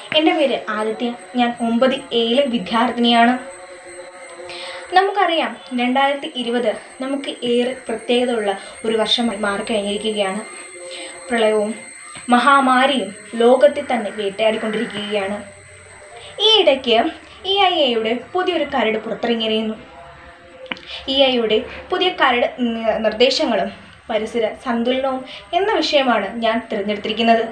എൻ്റെ പേര് ആദിത്യ ഞാൻ ഒമ്പത് എയിലെ വിദ്യാർത്ഥിനിയാണ് നമുക്കറിയാം രണ്ടായിരത്തി ഇരുപത് നമുക്ക് ഏറെ പ്രത്യേകതയുള്ള ഒരു വർഷമായി മാറിക്കഴിഞ്ഞിരിക്കുകയാണ് പ്രളയവും മഹാമാരിയും ലോകത്തെ തന്നെ വേട്ടയാടിക്കൊണ്ടിരിക്കുകയാണ് ഈ ഇടയ്ക്ക് ഇ ഐ എയുടെ പുതിയൊരു കരട് പുറത്തിറങ്ങിയിരുന്നു ഇ ഐയുടെ പുതിയ കരട് നി- നിർദ്ദേശങ്ങളും പരിസര സന്തുലനവും എന്ന വിഷയമാണ് ഞാൻ തിരഞ്ഞെടുത്തിരിക്കുന്നത്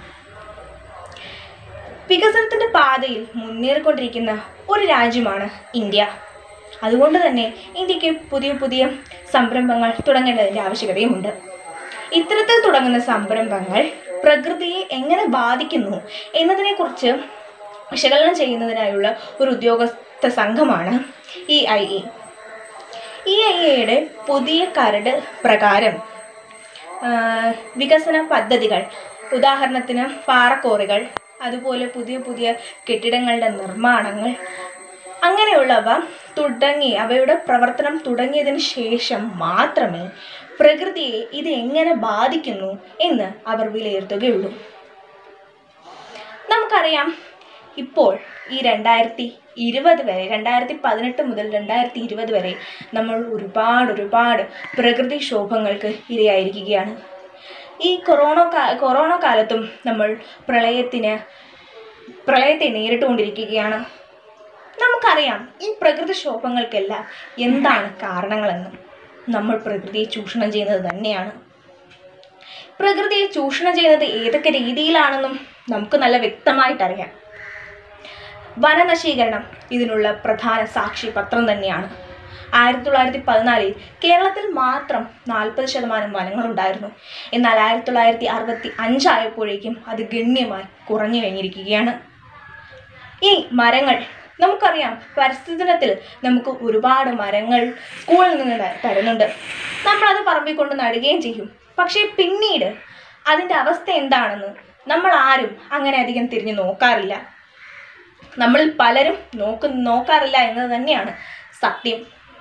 വികസനത്തിൻ്റെ പാതയിൽ മുന്നേറിക്കൊണ്ടിരിക്കുന്ന ഒരു രാജ്യമാണ് ഇന്ത്യ അതുകൊണ്ട് തന്നെ ഇന്ത്യക്ക് പുതിയ പുതിയ സംരംഭങ്ങൾ തുടങ്ങേണ്ടതിൻ്റെ ആവശ്യകതയുമുണ്ട് ഇത്തരത്തിൽ തുടങ്ങുന്ന സംരംഭങ്ങൾ പ്രകൃതിയെ എങ്ങനെ ബാധിക്കുന്നു എന്നതിനെക്കുറിച്ച് വിശകലനം ചെയ്യുന്നതിനായുള്ള ഒരു ഉദ്യോഗസ്ഥ സംഘമാണ് E I A E I എയുടെ പുതിയ കരട് പ്രകാരം ആ, വികസന പദ്ധതികൾ ഉദാഹരണത്തിന് പാറക്കോറികൾ അതുപോലെ പുതിയ പുതിയ കെട്ടിടങ്ങളുടെ നിർമ്മാണങ്ങൾ അങ്ങനെയുള്ളവ തുടങ്ങി അവയുടെ പ്രവർത്തനം തുടങ്ങിയതിന് ശേഷം മാത്രമേ പ്രകൃതിയെ ഇത് എങ്ങനെ ബാധിക്കുന്നു എന്ന് അവർ വിലയിരുത്തുകയുള്ളൂ നമുക്കറിയാം ഇപ്പോൾ ഈ രണ്ടായിരത്തി ഇരുപത് വരെ രണ്ടായിരത്തി പതിനെട്ട് മുതൽ രണ്ടായിരത്തി ഇരുപത് വരെ നമ്മൾ ഒരുപാട് ഒരുപാട് പ്രകൃതിക്ഷോഭങ്ങൾക്ക് ഇരയായിരിക്കുകയാണ് ഈ കൊറോണ കാ കൊറോണ കാലത്തും നമ്മൾ പ്രളയത്തിന് പ്രളയത്തെ നേരിട്ടുകൊണ്ടിരിക്കുകയാണ് നമുക്കറിയാം ഈ പ്രകൃതിക്ഷോഭങ്ങൾക്കെല്ലാം എന്താണ് കാരണങ്ങളെന്ന് നമ്മൾ പ്രകൃതിയെ ചൂഷണം ചെയ്യുന്നത് തന്നെയാണ് പ്രകൃതിയെ ചൂഷണം ചെയ്യുന്നത് ഏതൊക്കെ രീതിയിലാണെന്നും നമുക്ക് നല്ല വ്യക്തമായിട്ടറിയാം വനനശീകരണം ഇതിനുള്ള പ്രധാന സാക്ഷി പത്രം തന്നെയാണ് ആയിരത്തി തൊള്ളായിരത്തി പതിനാലിൽ കേരളത്തിൽ മാത്രം നാൽപ്പത് ശതമാനം വനങ്ങളുണ്ടായിരുന്നു എന്നാൽ ആയിരത്തി തൊള്ളായിരത്തി അറുപത്തി അഞ്ചായപ്പോഴേക്കും അത് ഗണ്യമായി കുറഞ്ഞു കഴിഞ്ഞിരിക്കുകയാണ് ഈ മരങ്ങൾ നമുക്കറിയാം പരിസ്ഥിതി ദിനത്തിൽ നമുക്ക് ഒരുപാട് മരങ്ങൾ സ്കൂളിൽ നിന്ന് ത- തരുന്നുണ്ട് നമ്മളത് പറമ്പിൽ കൊണ്ട് നടുകയും ചെയ്യും പക്ഷേ പിന്നീട് അതിൻ്റെ അവസ്ഥ എന്താണെന്ന് നമ്മൾ ആരും അങ്ങനെ അധികം തിരിഞ്ഞു നോക്കാറില്ല നമ്മളിൽ പലരും നോക്ക് നോക്കാറില്ല എന്നത് തന്നെയാണ് സത്യം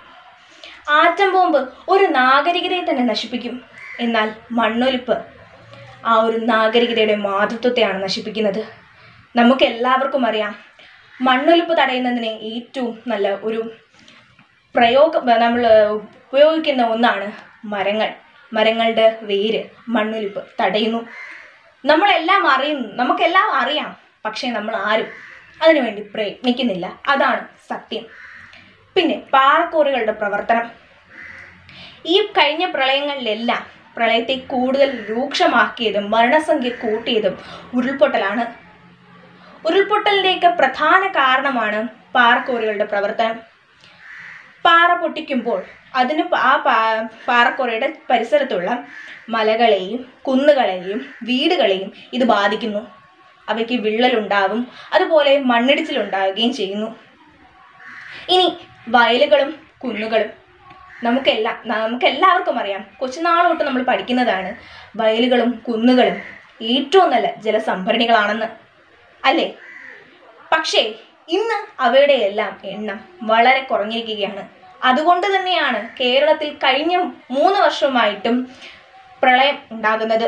ആറ്റം ബോംബ് ഒരു നാഗരികതയെ തന്നെ നശിപ്പിക്കും എന്നാൽ മണ്ണൊലിപ്പ് ആ ഒരു നാഗരികതയുടെ മാതൃത്വത്തെയാണ് നശിപ്പിക്കുന്നത് നമുക്ക് എല്ലാവർക്കും അറിയാം മണ്ണൊലിപ്പ് തടയുന്നതിന് ഏറ്റവും നല്ല ഒരു പ്രയോഗം നമ്മൾ ഉപയോഗിക്കുന്ന ഒന്നാണ് മരങ്ങൾ മരങ്ങളുടെ വേര് മണ്ണൊലിപ്പ് തടയുന്നു നമ്മളെല്ലാം അറിയുന്നു നമുക്കെല്ലാം അറിയാം പക്ഷേ നമ്മൾ ആരും അതിനുവേണ്ടി പ്രയത്നിക്കുന്നില്ല അതാണ് സത്യം പിന്നെ പാറക്കോറുകളുടെ പ്രവർത്തനം ഈ കഴിഞ്ഞ പ്രളയങ്ങളിലെല്ലാം പ്രളയത്തെ കൂടുതൽ രൂക്ഷമാക്കിയതും മരണസംഖ്യ കൂട്ടിയതും ഉരുൾപൊട്ടലാണ് ഉരുൾപൊട്ടലിൻ്റെയൊക്കെ പ്രധാന കാരണമാണ് പാറക്കോറുകളുടെ പ്രവർത്തനം പാറ പൊട്ടിക്കുമ്പോൾ അതിന് പ- ആ പാ പാറക്കോറയുടെ പരിസരത്തുള്ള മലകളെയും കുന്നുകളെയും വീടുകളെയും ഇത് ബാധിക്കുന്നു അവയ്ക്ക് വിള്ളലുണ്ടാവും അതുപോലെ മണ്ണിടിച്ചിലുണ്ടാവുകയും ചെയ്യുന്നു ഇനി വയലുകളും കുന്നുകളും നമുക്കെല്ലാം നമുക്കെല്ലാവർക്കും അറിയാം കൊച്ചുനാൾ തൊട്ട് നമ്മൾ പഠിക്കുന്നതാണ് വയലുകളും കുന്നുകളും ഏറ്റവും നല്ല ജലസംഭരണികളാണെന്ന് അല്ലേ പക്ഷേ ഇന്ന് അവയുടെ എല്ലാം എണ്ണം വളരെ കുറഞ്ഞിരിക്കുകയാണ് അതുകൊണ്ട് തന്നെയാണ് കേരളത്തിൽ കഴിഞ്ഞ മൂന്ന് വർഷമായിട്ടും പ്രളയം ഉണ്ടാകുന്നത്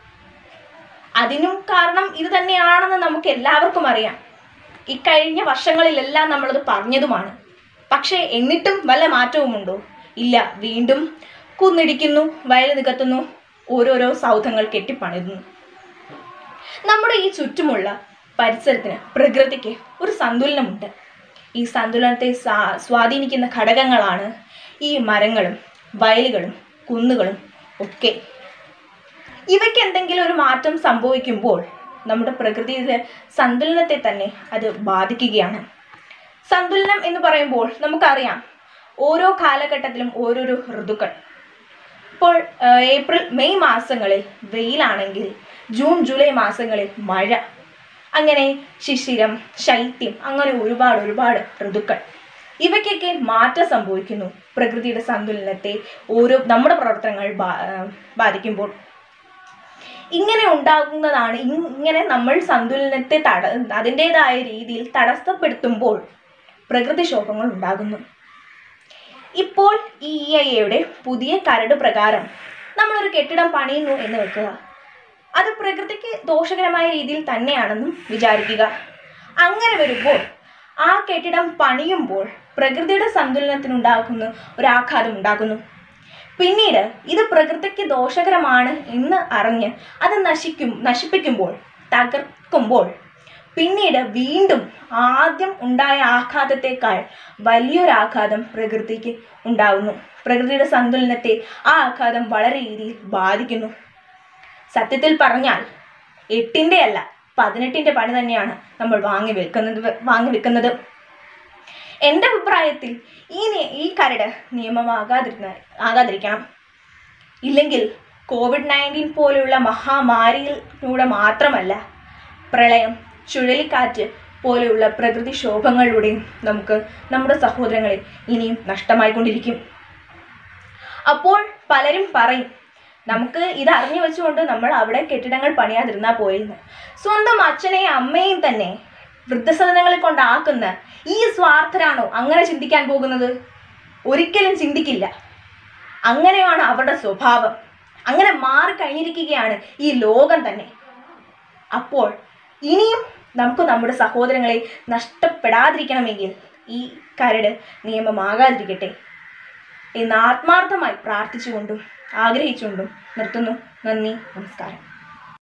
അതിനും കാരണം ഇത് തന്നെയാണെന്ന് നമുക്ക് എല്ലാവർക്കും അറിയാം ഇക്കഴിഞ്ഞ വർഷങ്ങളിലെല്ലാം നമ്മളത് പറഞ്ഞതുമാണ് പക്ഷേ എന്നിട്ടും വല്ല മാറ്റവുമുണ്ടോ ഇല്ല വീണ്ടും കുന്നിടിക്കുന്നു വയൽ നികത്തുന്നു ഓരോരോ സൗധങ്ങൾ കെട്ടിപ്പണിതുന്നു നമ്മുടെ ഈ ചുറ്റുമുള്ള പരിസരത്തിന് പ്രകൃതിക്ക് ഒരു സന്തുലനമുണ്ട് ഈ സന്തുലനത്തെ സാ- സ്വാധീനിക്കുന്ന ഘടകങ്ങളാണ് ഈ മരങ്ങളും വയലുകളും കുന്നുകളും ഒക്കെ ഇവയ്ക്ക് എന്തെങ്കിലും ഒരു മാറ്റം സംഭവിക്കുമ്പോൾ നമ്മുടെ പ്രകൃതിയിലെ സന്തുലനത്തെ തന്നെ അത് ബാധിക്കുകയാണ് സന്തുലനം എന്ന് പറയുമ്പോൾ നമുക്കറിയാം ഓരോ കാലഘട്ടത്തിലും ഓരോരോ ഋതുക്കൾ ഇപ്പോൾ ആ, ഏപ്രിൽ മെയ് മാസങ്ങളിൽ വെയിലാണെങ്കിൽ ജൂൺ ജൂലൈ മാസങ്ങളിൽ മഴ അങ്ങനെ ശിശിരം ശൈത്യം അങ്ങനെ ഒരുപാട് ഒരുപാട് ഋതുക്കൾ ഇവയ്ക്കൊക്കെ മാറ്റം സംഭവിക്കുന്നു പ്രകൃതിയുടെ സന്തുലനത്തെ ഓരോ നമ്മുടെ പ്രവർത്തനങ്ങൾ ബാ- ആ, ബാധിക്കുമ്പോൾ ഇങ്ങനെ ഉണ്ടാകുന്നതാണ് ഇ- ഇങ്ങനെ നമ്മൾ സന്തുലനത്തെ തട അതിൻ്റെതായ രീതിയിൽ തടസ്സപ്പെടുത്തുമ്പോൾ പ്രകൃതിക്ഷോഭങ്ങൾ ഉണ്ടാകുന്നു ഇപ്പോൾ ഈ ഇ ഐ എയുടെ പുതിയ കരട് പ്രകാരം നമ്മളൊരു കെട്ടിടം പണിയുന്നു എന്ന് വെക്കുക അത് പ്രകൃതിക്ക് ദോഷകരമായ രീതിയിൽ തന്നെയാണെന്നും വിചാരിക്കുക അങ്ങനെ വരുമ്പോൾ ആ കെട്ടിടം പണിയുമ്പോൾ പ്രകൃതിയുടെ സന്തുലനത്തിനുണ്ടാക്കുന്ന ഒരാഘാതം ഉണ്ടാകുന്നു പിന്നീട് ഇത് പ്രകൃതിക്ക് ദോഷകരമാണ് എന്ന് അറിഞ്ഞ് അത് നശിക്കും നശിപ്പിക്കുമ്പോൾ തകർക്കുമ്പോൾ പിന്നീട് വീണ്ടും ആദ്യം ഉണ്ടായ ആഘാതത്തെക്കാൾ വലിയൊരാഘാതം പ്രകൃതിക്ക് ഉണ്ടാകുന്നു പ്രകൃതിയുടെ സന്തുലനത്തെ ആ ആഘാതം വളരെ രീതിയിൽ ബാധിക്കുന്നു സത്യത്തിൽ പറഞ്ഞാൽ എട്ടിൻ്റെ അല്ല പതിനെട്ടിൻ്റെ പണി തന്നെയാണ് നമ്മൾ വാങ്ങി വെക്കുന്നത് വാങ്ങി വെക്കുന്നത് എൻ്റെ അഭിപ്രായത്തിൽ ഈ നി- ഈ കരട് നിയമമാകാതിരുന്ന ആകാതിരിക്കണം ഇല്ലെങ്കിൽ കോവിഡ് നയൻറ്റീൻ പോലെയുള്ള മഹാമാരിയിലൂടെ മാത്രമല്ല പ്രളയം ചുഴലിക്കാറ്റ് പോലെയുള്ള പ്രകൃതിക്ഷോഭങ്ങളിലൂടെയും നമുക്ക് നമ്മുടെ സഹോദരങ്ങളെ ഇനിയും നഷ്ടമായിക്കൊണ്ടിരിക്കും അപ്പോൾ പലരും പറയും നമുക്ക് ഇത് അറിഞ്ഞു വെച്ചുകൊണ്ട് നമ്മൾ അവിടെ കെട്ടിടങ്ങൾ പണിയാതിരുന്നാൽ പോയിരുന്നു സ്വന്തം അച്ഛനെയും അമ്മയും തന്നെ വൃദ്ധസദനങ്ങളിൽ കൊണ്ടാക്കുന്ന ഈ സ്വാർത്ഥരാണോ അങ്ങനെ ചിന്തിക്കാൻ പോകുന്നത് ഒരിക്കലും ചിന്തിക്കില്ല അങ്ങനെയാണ് അവരുടെ സ്വഭാവം അങ്ങനെ മാറിക്കഴിഞ്ഞിരിക്കുകയാണ് ഈ ലോകം തന്നെ അപ്പോൾ ഇനിയും നമുക്ക് നമ്മുടെ സഹോദരങ്ങളെ നഷ്ടപ്പെടാതിരിക്കണമെങ്കിൽ ഈ കരട് നിയമമാകാതിരിക്കട്ടെ എന്ന് ആത്മാർത്ഥമായി പ്രാർത്ഥിച്ചുകൊണ്ടും ആഗ്രഹിച്ചുകൊണ്ടും നിർത്തുന്നു നന്ദി നമസ്കാരം